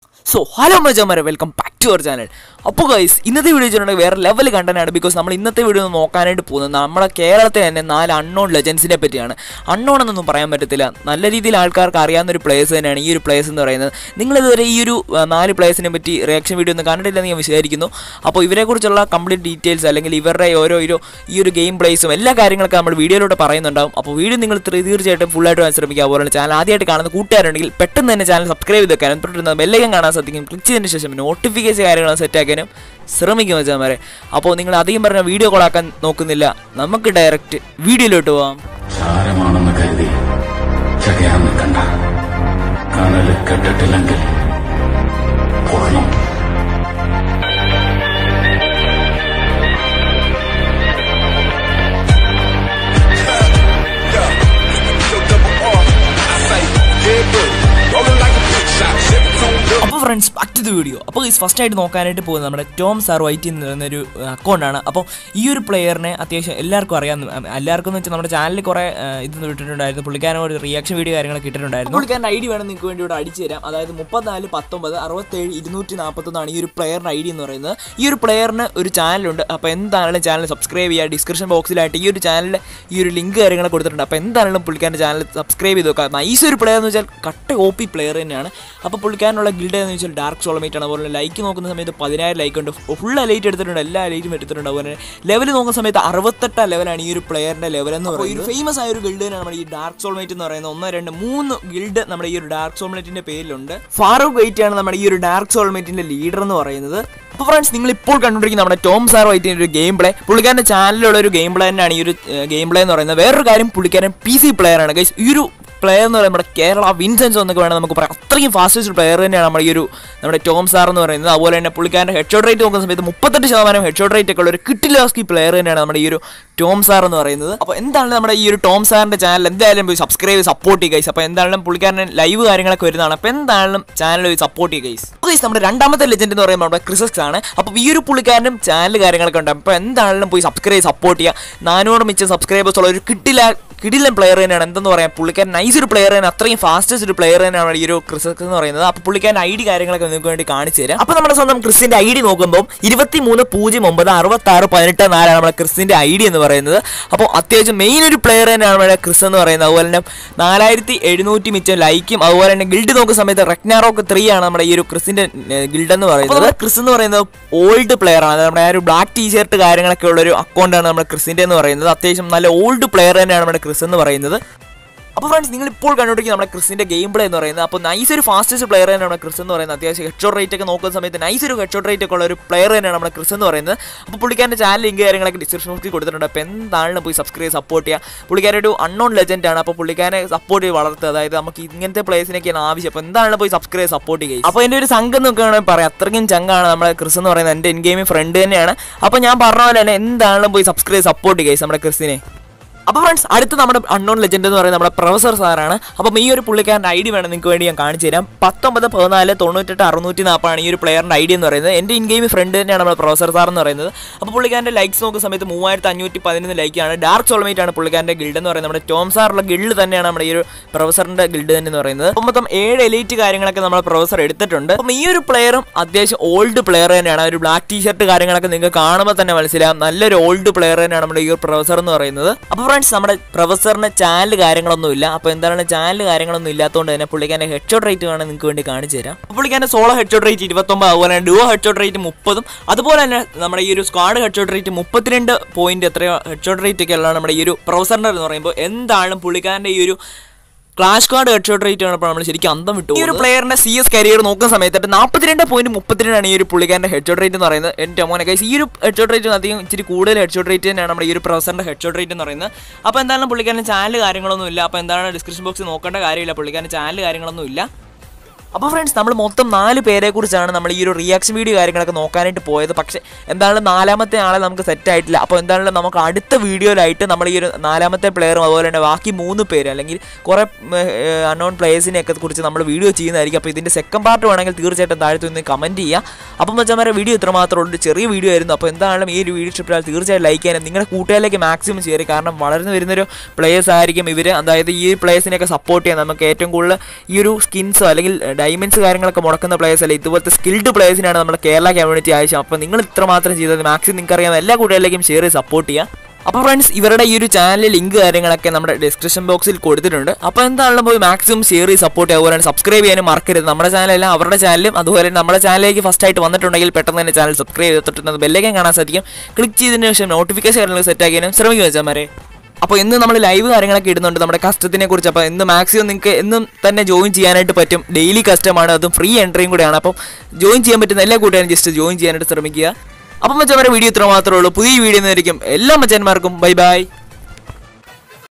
so hello മജാമാരെ welcome back to our channel അപ്പോൾ guys ഇന്നത്തെ വീഡിയോ വെച്ചിട്ടുണ്ടെങ്കിൽ വേറെ ലെവൽ കണ്ടനാണ് ബിക്കോസ് നമ്മൾ ഇന്നത്തെ വീഡിയോ ഒന്ന് നോക്കാനായിട്ട് പോകുന്നത് നമ്മളെ കേരളത്തിൽ തന്നെ നാല് അൺനോൺ ലെജൻസിനെ പറ്റിയാണ് അൺനോൺ എന്നൊന്നും പറയാൻ പറ്റത്തില്ല നല്ല രീതിയിൽ ആൾക്കാർക്ക് അറിയാവുന്ന ഒരു പ്ലേസ് തന്നെയാണ് ഈ ഒരു പ്ലേസ് എന്ന് പറയുന്നത് നിങ്ങളിതുവരെ ഈ ഒരു ആ, നാല് പ്ലേസിനെ പറ്റി റിയാക്ഷൻ വീഡിയോ ഒന്നും കണ്ടിട്ടില്ലെന്ന് ഞാൻ വിചാരിക്കുന്നു അപ്പോൾ ഇവരെക്കുറിച്ചുള്ള കംപ്ലീറ്റ് ഡീറ്റെയിൽസ് അല്ലെങ്കിൽ ഇവരുടെ ഓരോ ഒരു ഈ ഒരു ഗെയിം പ്ലേസും എല്ലാ കാര്യങ്ങളൊക്കെ നമ്മൾ വീഡിയോയിലൂടെ പറയുന്നുണ്ടാവും അപ്പോൾ വീഡിയോ നിങ്ങൾ തീ- തീർച്ചയായിട്ടും ഫുള്ളായിട്ട് വാൻ ശ്രമിക്കുക അതുപോലെ ചാനൽ ആദ്യമായിട്ട് കാണുന്ന കൂട്ടുകാരുണ്ടെങ്കിൽ പെട്ടെന്ന് തന്നെ ചാനൽ സബ്സ്ക്രൈബ് ചെയ്ത് വെക്കാനും തൊട്ടിരുന്ന ബെല്ലൈക്കൻ കാണാൻ സാധിക്കും ക്ലിക്ക് ചെയ്തതിന് ശേഷം നോട്ടിഫിക്കേഷൻ കാര്യങ്ങൾ സെറ്റ് ആക്കാനും ശ്രമിക്കും വെച്ചാൽ അപ്പോൾ നിങ്ങൾ അധികം പറഞ്ഞ വീഡിയോ കോളാക്കാൻ നോക്കുന്നില്ല നമുക്ക് ഡയറക്റ്റ് വീഡിയോയിലോട്ട് പോവാം ചാരമാണെന്ന് കരുതി ചകയാൻ നിൽക്കണ്ട കനല് കെട്ടിട്ടില്ലെങ്കിൽ പൊള്ളും അപ്പോൾ friends back to the video അപ്പോൾ ഈ ഫസ്റ്റ് ആയിട്ട് നോക്കാനായിട്ട് പോകുന്നത് നമ്മുടെ ടോം സാർ വൈറ്റ് എന്ന് പറയുന്നൊരു അക്കൗണ്ടാണ് അപ്പോൾ ഈ ഒരു പ്ലെയറിനെ അത്യാവശ്യം എല്ലാവർക്കും അറിയാം എല്ലാവർക്കും എന്ന് വെച്ചാൽ നമ്മുടെ ചാനലിൽ കുറേ ആ, ഇത് ഇട്ടിട്ടുണ്ടായിരുന്നു പുള്ളിക്കാരൻ ഒരു റിയാക്ഷൻ വീഡിയോ കാര്യങ്ങളൊക്കെ ഇട്ടിട്ടുണ്ടായിരുന്നു പുള്ളിക്കാരൻ്റെ ഐ ഡി വേണം നിങ്ങൾക്ക് വേണ്ടി ഇവിടെ അടിച്ചു തരാം അതായത് മുപ്പത്തിനാല് പത്തൊമ്പത് അറുപത്തേഴ് ഇരുന്നൂറ്റി നാൽപ്പത്തൊന്നാണ് ഈ ഒരു പ്ലെയറിൻ്റെ ഐ ഡി എന്ന് പറയുന്നത് ഈ ഒരു പ്ലെയറിന് ഒരു ചാനലുണ്ട് അപ്പോൾ എന്താണെങ്കിലും ചാനൽ സബ്സ്ക്രൈബ് ചെയ്യുക ഡിസ്ക്രിപ്ഷൻ ബോക്സിലായിട്ട് ഈ ഒരു ചാനലിൽ ഈ ഒരു ലിങ്ക് കാര്യങ്ങളൊക്കെ കൊടുത്തിട്ടുണ്ട് അപ്പോൾ എന്താണെങ്കിലും പുള്ളിക്കാരൻ്റെ ചാനൽ സബ്സ്ക്രൈബ് ചെയ്ത് നോക്കുക നൈസ് ഒരു പ്ലെയർ എന്ന് വെച്ചാൽ കട്ട ഓ പി പ്ലെയർ തന്നെയാണ് അപ്പോൾ പുള്ളിക്കാരനുള്ള ഗിൽഡ് എന്ന് വെച്ചാൽ ഡാർക്ക് സോളമേറ്റ് ആണ് അതുപോലെ ലൈക്ക് നോക്കുന്ന സമയത്ത് പതിനായിരം ലൈക്ക് ഉണ്ട് ഫുൾ ലൈറ്റ് എടുത്തിട്ടുണ്ട് എല്ലാ ലൈറ്റും എടുത്തിട്ടുണ്ട് അതുപോലെ ലെവൽ നോക്കുന്ന സമയത്ത് അറുപത്തെട്ടാം ലെവലാണ് ഈ ഒരു പ്ലെയറിന്റെ ലെവൽ എന്ന് പറയുന്നത് ഈ ഒരു ഫേമസ് ആയ ഒരു ഗിൽഡ് നമ്മുടെ ഈ ഡാർക്ക് സോൾമേറ്റ് എന്ന് പറയുന്നത് ഒന്ന് രണ്ട് മൂന്ന് ഗിൽഡ് നമ്മുടെ ഈ ഒരു ഡാർക്ക് സോൾമേറ്റിന്റെ പേരിലുണ്ട് ഫാറൂഖ് വൈറ്റ് ആണ് നമ്മുടെ ഈ ഒരു ഡാർക്ക് സോൾമേറ്റിന്റെ ലീഡർ എന്ന് പറയുന്നത് അപ്പോൾ ഫ്രണ്ട്സ് നിങ്ങൾ ഇപ്പോൾ കണ്ടുപിടിക്കുന്ന നമ്മുടെ ടോം സാർ വൈറ്റിന്റെ ഒരു ഗെയിം പ്ലേ പുള്ളിക്കാരന്റെ ചാനലിലുള്ള ഒരു ഗെയിം പ്ലേ തന്നെയാണ് ഈ ഒരു ഗെയിം പ്ലേ എന്ന് പറയുന്നത് വേറൊരു കാര്യം പുള്ളിക്കാരൻ പി സി പ്ലെയർ ആണ് ഗൈസ് ഈ ഒരു പ്ലെയർ എന്ന് പറയുമ്പോൾ നമ്മുടെ കേരള വിൻസെൻസ് എന്നൊക്കെ വേണം നമുക്ക് പറയാം അത്രയും ഫാസ്റ്റസ്റ്റ് പ്ലെയർ തന്നെയാണ് നമ്മുടെ ഈ ഒരു നമ്മുടെ ടോം സാർ എന്ന് പറയുന്നത് അതുപോലെ തന്നെ പുള്ളിക്കാരൻ്റെ ഹെഡ് ഷോട്ട് റേറ്റ് നോക്കുന്ന സമയത്ത് മുപ്പത്തെട്ട് ശതമാനം ഹെഡ് ഷോട്ട് റേറ്റ് ഒക്കെ ഉള്ള ഒരു കിട്ടിലാസ്കി പ്ലെയർ തന്നെയാണ് നമ്മുടെ ഈ ഒരു ടോം സാർ എന്ന് പറയുന്നത് അപ്പോൾ എന്താണ് നമ്മുടെ ഈ ഒരു ടോം സാറിൻ്റെ ചാനൽ എന്തായാലും പോയി സബ്സ്ക്രൈബ് സപ്പോർട്ട് ചെയ്യുക ഗൈസ് അപ്പോൾ എന്തായാലും പുള്ളിക്കാരൻ ലൈവ് കാര്യങ്ങളൊക്കെ വരുന്നതാണ് അപ്പോൾ എന്തായാലും ചാനൽ പോയി സപ്പോർട്ട് ചെയ്യുക ഗൈസ് ഗൈസ് നമ്മുടെ രണ്ടാമത്തെ ലെജൻഡ് എന്ന് പറയുമ്പോൾ നമ്മുടെ ക്രിസക്സ് ആണ് അപ്പോൾ ഈ ഒരു പുള്ളിക്കാരനും ചാനൽ കാര്യങ്ങളൊക്കെ ഉണ്ട് അപ്പോൾ എന്താണെങ്കിലും പോയി സബ്സ്ക്രൈബ് സപ്പോർട്ട് ചെയ്യുക നാനൂറ് മിച്ച സബ്സ്ക്രൈബേഴ്സ് ഉള്ള ഒരു കിട്ടില്ല കിടിലൻ പ്ലെയർ തന്നെയാണ് എന്തെന്ന് പറയാം പുള്ളിക്കാരൻ നൈസ് ഒരു പ്ലെയർ തന്നെ അത്രയും ഫാസ്റ്റസ്റ്റ് ഒരു പ്ലെയർ തന്നെയാണ് ഈ ഒരു ക്രിസ് എന്ന് പറയുന്നത് അപ്പോൾ പുള്ളിക്കാരൻ ഐ ഡി കാര്യങ്ങളൊക്കെ നിങ്ങൾക്ക് വേണ്ടി കാണിച്ചു തരാം അപ്പോൾ നമ്മുടെ സ്വന്തം ക്രിസിന്റെ ഐ ഡി നോക്കുമ്പോൾ ഇരുപത്തി മൂന്ന് പൂജ്യം ഒമ്പത് അറുപത്തി ആറ് പതിനെട്ട് നാലാണ് നമ്മുടെ ക്രിസിന്റെ ഐ ഡി എന്ന് പറയുന്നത് അപ്പോൾ അത്യാവശ്യം മെയിൻ ഒരു പ്ലെയർ തന്നെയാണ് നമ്മുടെ ക്രിസ് എന്ന് പറയുന്നത് അതുപോലെ തന്നെ നാലായിരത്തി എഴുന്നൂറ്റി മിച്ചം ലൈക്കും അതുപോലെ തന്നെ ഗിൽഡ് നോക്കുന്ന സമയത്ത് റെക്നാറോക്ക് ത്രീ ആണ് നമ്മുടെ ഈ ഒരു ക്രിസിന്റെ ഗിൽഡ് എന്ന് പറയുന്നത് ക്രിസ് എന്ന് പറയുന്നത് ഓൾഡ് പ്ലെയർ ആണ് അതായത് നമ്മുടെ ആ ഒരു ബ്ലാക്ക് ടീ ഷർട്ട് കാര്യങ്ങളൊക്കെ ഉള്ള ഒരു അക്കൗണ്ടാണ് നമ്മുടെ ക്രിസിന്റെ എന്ന് പറയുന്നത് അത്യാവശ്യം നല്ല ഓൾഡ് പ്ലെയർ തന്നെയാണ് നമ്മുടെ ക്രിസ് എന്ന് പറയുന്നത് അപ്പോൾ ഫ്രണ്ട്സ് നിങ്ങൾ ഇപ്പോൾ കണ്ടുപിടിക്കുന്ന നമ്മുടെ ക്രിസിന്റെ ഗെയിം പ്ലേ എന്ന് പറയുന്നത് അപ്പോൾ നൈസ് ഒരു ഫാസ്റ്റസ്റ്റ് പ്ലെയർ തന്നെയാണ് നമ്മുടെ ക്രിസ് എന്ന് പറയുന്നത് അത്യാവശ്യം ഹെഡ് ഷോട്ട് റേറ്റ് ഒക്കെ നോക്കുന്ന സമയത്ത് നൈസ് ഒരു ഹെഡ് ഷോട്ട് റേറ്റ് ഒക്കെ ഉള്ള ഒരു പ്ലെയർ തന്നെയാണ് നമ്മുടെ ക്രിസ് എന്ന് പറയുന്നത് അപ്പോൾ പുള്ളിക്കാരൻ്റെ ചാനൽ ലിങ്ക് കാര്യങ്ങളൊക്കെ ഡിസ്ക്രിപ്ഷൻ ബോക്സിൽ കൊടുത്തിട്ടുണ്ട് അപ്പോൾ എന്താണെങ്കിലും പോയി സബ്സ്ക്രൈബ് സപ്പോർട്ട് ചെയ്യുക പുള്ളിക്കാരൻ ഒരു അൺനോൺ ലെജൻഡ് ആണ് അപ്പോൾ പുള്ളിക്കാരനെ സപ്പോർട്ട് ചെയ്ത് വളർത്തുക അതായത് നമുക്ക് ഇങ്ങനത്തെ പ്ലേസിനൊക്കെയാണ് ആവശ്യം അപ്പോൾ എന്താണെങ്കിലും പോയി സബ്സ്ക്രൈബ് സപ്പോർട്ട് ചെയ്യുക അപ്പോൾ എൻ്റെ ഒരു സംഘം എന്നൊക്കെ വേണമെങ്കിൽ പറയാം അത്രയ്ക്കും ചങ്കാണ് നമ്മുടെ ക്രിസ് എന്ന് പറയുന്നത് എൻ്റെ എൻ ഗെയിമിംഗ് ഫ്രണ്ട് തന്നെയാണ് അപ്പോൾ ഞാൻ പറഞ്ഞ പോലെ തന്നെ എന്താണെങ്കിലും പോയി സബ്സ്ക്രൈബ് സപ്പോർട്ട് ചെയ്യുക നമ്മുടെ ക്രിസിനെ അപ്പോൾ ഫ്രണ്ട്സ് അടുത്ത നമ്മുടെ അൺനോൺ ലെജൻഡ് എന്ന് പറയുന്നത് നമ്മുടെ പ്രൊഫസർ സാറാണ് അപ്പം ഈ ഒരു പുള്ളിക്കാരൻ്റെ ഐ ഡി വേണം നിങ്ങൾക്ക് വേണ്ടി ഞാൻ കാണിച്ചു തരാം പത്തൊമ്പത് പതിനാല് തൊണ്ണൂറ്റെട്ട് അറുന്നൂറ്റി നാൽപ്പാണ് ഈ ഒരു പ്ലെയറിൻ്റെ ഐ ഡി എന്ന് പറയുന്നത് എൻ്റെ ഇൻ ഗെയിം ഫ്രണ്ട് തന്നെയാണ് നമ്മുടെ പ്രൊഫസർ സാർ എന്ന് പറയുന്നത് അപ്പോൾ പുള്ളിക്കാരൻ്റെ ലൈക്സ് നോക്കുന്ന സമയത്ത് മൂവായിരത്തി അഞ്ഞൂറ്റി പതിനൊന്ന് ലൈക്കാണ് ഡാർക്ക് സോൾമേറ്റ് ആണ് പുള്ളിക്കാരൻ്റെ ഗിൽഡ് എന്ന് പറയുന്നത് നമ്മുടെ ടോം സാറുള്ള ഗിൽഡ് തന്നെയാണ് നമ്മുടെ ഈ ഒരു പ്രൊഫസറിൻ്റെ ഗിൽഡ് തന്നെ എന്ന് പറയുന്നത് അപ്പം മൊത്തം ഏഴ് എലൈറ്റ് കാര്യങ്ങളൊക്കെ നമ്മുടെ പ്രൊഫസർ എടുത്തിട്ടുണ്ട് അപ്പം ഈ ഒരു പ്ലെയറും അത്യാവശ്യം ഓൾഡ് പ്ലെയർ തന്നെയാണ് ആ ഒരു ബ്ലാക്ക് ടീ ഷർട്ട് കാര്യങ്ങളൊക്കെ നിങ്ങൾക്ക് കാണുമ്പോൾ തന്നെ മനസ്സിലാവും നല്ലൊരു ഓൾഡ് പ്ലെയർ തന്നെയാണ് നമ്മുടെ ഈ ഒരു പ്രൊഫസർ എന്ന് പറയുന്നത് അപ്പോൾ ഫ്രണ്ട്സ് നമ്മുടെ പ്രൊഫസറിന് ചാനൽ കാര്യങ്ങളൊന്നും ഇല്ല അപ്പോൾ എന്താണ് ചാനൽ കാര്യങ്ങളൊന്നും ഇല്ലാത്തതുകൊണ്ട് തന്നെ പുള്ളിക്കാരൻ്റെ ഹെഡ് ഷോട്ട് റേറ്റ് വേണം നിങ്ങൾക്ക് വേണ്ടി കാണിച്ചു തരാം അപ്പോൾ പുള്ളിക്കാരൻ്റെ സോളോ ഹെഡ് ഷോട്ട് റേറ്റ് ഇരുപത്തൊമ്പത് അതുപോലെ തന്നെ ഡുവോ ഹെഡ് ഷോട്ട് റേറ്റ് മുപ്പതും അതുപോലെ തന്നെ നമ്മുടെ ഈ ഒരു സ്ക്വാഡ് ഹെഡ് ഷോട്ട് റേറ്റ് മുപ്പത്തിരണ്ട് പോയിന്റ് എത്രയോ ഹെഡ് ഷോട്ട് റേറ്റ് ഒക്കെ ഉള്ളതാണ് നമ്മുടെ ഈ ഒരു പ്രൊഫസറിൻ്റെ എന്ന് പറയുമ്പോൾ എന്താണ് പുള്ളിക്കാരൻ്റെ ഈ ഒരു clash card headshot rate ആണ് നമ്മൾ ശരിക്കും അന്തം വിട്ടു ഈ ഒരു പ്ലെയറിന്റെ സി എസ് കരിയർ നോക്കുന്ന സമയത്ത് നാൽപ്പത്തിരണ്ട് പോയിന്റ് മുപ്പത്തിരണ്ടാണ് ഈ ഒരു പുള്ളിക്കാരന്റെ ഹെഡ് ഷോട്ട് റേറ്റ് എന്ന് പറയുന്നത് എൻ്റെ മോനെ കൈസ് ഈ ഒരു ഹെഡ് ഷോട്ട് റേറ്റ് അധികം ഇച്ചിരി കൂടുതൽ ഹെഡ് ഷോട്ട് റേറ്റ് തന്നെയാണ് നമ്മുടെ ഈ ഒരു പ്രൊഫസറിന്റെ ഹെഡ് ഷോട്ട് റേറ്റ് എന്ന് പറയുന്നത് അപ്പോൾ എന്താണ് പുള്ളിക്കാരൻ്റെ ചാനൽ കാര്യങ്ങളൊന്നും ഇല്ല അപ്പോൾ എന്താണ് ഡിസ്ക്രിപ്ഷൻ ബോക്സിൽ നോക്കേണ്ട കാര്യമില്ല പുള്ളിക്കാരൻ്റെ ചാനൽ കാര്യങ്ങളൊന്നും ഇല്ല അപ്പോൾ ഫ്രണ്ട്സ് നമ്മൾ മൊത്തം നാല് പേരെ കുറിച്ചാണ് നമ്മൾ ഈ ഒരു റിയാക്ഷൻ വീഡിയോ കാര്യങ്ങളൊക്കെ നോക്കാനായിട്ട് പോയത് പക്ഷേ എന്തായാലും നാലാമത്തെ ആളെ നമുക്ക് സെറ്റ് ആയിട്ടില്ല അപ്പോൾ എന്തായാലും നമുക്ക് അടുത്ത വീഡിയോയിലായിട്ട് നമ്മൾ ഈ ഒരു നാലാമത്തെ പ്ലെയറും അതുപോലെ തന്നെ ബാക്കി മൂന്ന് പേര് അല്ലെങ്കിൽ കുറേ അൺനോൺ പ്ലേയേഴ്സിനെയൊക്കെ കുറിച്ച് നമ്മൾ വീഡിയോ ചെയ്യുന്നതായിരിക്കും അപ്പോൾ ഇതിൻ്റെ സെക്കൻഡ് പാർട്ട് വേണമെങ്കിൽ തീർച്ചയായിട്ടും താഴത്ത് നിന്ന് കമൻറ്റ് ചെയ്യുക അപ്പം വെച്ചാൽ വീഡിയോ ഇത്ര മാത്രമേ ഉള്ളൂ ചെറിയ വീഡിയോ ആയിരുന്നു അപ്പോൾ എന്തായാലും ഈ ഒരു വീഡിയോ ഇഷ്ടപ്പെട്ടാൽ തീർച്ചയായും ലൈക്ക് ചെയ്യാനും നിങ്ങളുടെ കൂട്ടുകാരിലേക്ക് മാക്സിമം ചെയ്യുക കാരണം വളർന്നു വരുന്നൊരു പ്ലേയേഴ്സ് ആയിരിക്കും ഇവർ അതായത് ഈ പ്ലേയേഴ്സിനെയൊക്കെ സപ്പോർട്ട് ചെയ്യാൻ നമുക്ക് ഏറ്റവും കൂടുതൽ ഈ ഒരു സ്കിൻസോ അല്ലെങ്കിൽ ഡയമണ്ട്സ് കാര്യങ്ങളൊക്കെ മുടക്കുന്ന പ്ലേയേഴ്സ് അല്ല ഇതുപോലത്തെ സ്കിൽഡ് പ്ലേയേഴ്സിനാണ് നമ്മുടെ കേരള കമ്മ്യൂണിറ്റി ആവശ്യം അപ്പോൾ നിങ്ങൾ ഇത്രമാത്രം ചെയ്തത് മാക്സിമം നിങ്ങൾക്ക് അറിയാവുന്ന എല്ലാ കൂട്ടുകാരിലേക്കും ഷെയർ ചെയ്ത് സപ്പോർട്ട് ചെയ്യുക അപ്പോൾ ഫ്രണ്ട്സ് ഇവരുടെ ഈ ഒരു ചാനൽ ലിങ്ക് കാര്യങ്ങളൊക്കെ നമ്മുടെ ഡിസ്ക്രിപ്ഷൻ ബോക്സിൽ കൊടുത്തിട്ടുണ്ട് അപ്പോൾ എന്താണെങ്കിലും പോയി മാക്സിമം ഷെയർ ചെയ്ത് സപ്പോർട്ട് ചെയ്യുക അതുപോലെ സബ്സ്ക്രൈബ് ചെയ്യാനും മറക്കരുത് നമ്മുടെ ചാനലല്ല അവരുടെ ചാനലും അതുപോലെ തന്നെ നമ്മുടെ ചാനലിലേക്ക് ഫസ്റ്റ് ആയിട്ട് വന്നിട്ടുണ്ടെങ്കിൽ പെട്ടെന്ന് തന്നെ ചാനൽ സബ്സ്ക്രൈബ് ചെയ്തിട്ടുണ്ട് ബെല്ലേക്കാൻ കാണാൻ സാധിക്കും ക്ലിക്ക് ചെയ്തതിന് ശേഷം നോട്ടിഫിക്കേഷൻ കാര്യങ്ങൾ സെറ്റ് ആക്കിയാലും ശ്രമിക്കുക വെച്ചാൽ അപ്പോൾ ഇന്ന് നമ്മൾ ലൈവ് കാര്യങ്ങളൊക്കെ ഇടുന്നുണ്ട് നമ്മുടെ കസ്റ്റത്തിനെ കുറിച്ച് അപ്പോൾ ഇന്ന് മാക്സിമം നിങ്ങൾക്ക് എന്നും തന്നെ ജോയിൻ ചെയ്യാനായിട്ട് പറ്റും ഡെയിലി കസ്റ്റമാണ് അതും ഫ്രീ എൻട്രിയും കൂടെയാണ് അപ്പം ജോയിൻ ചെയ്യാൻ പറ്റുന്ന എല്ലാ കൂട്ടുകാരും ജസ്റ്റ് ജോയിൻ ചെയ്യാനായിട്ട് ശ്രമിക്കുക അപ്പം മച്ചന്മാരെ വീഡിയോ ഇത്ര മാത്രമേ ഉള്ളൂ പുതിയ വീഡിയോ ആയിരിക്കും എല്ലാ മച്ചന്മാർക്കും ബൈ ബൈ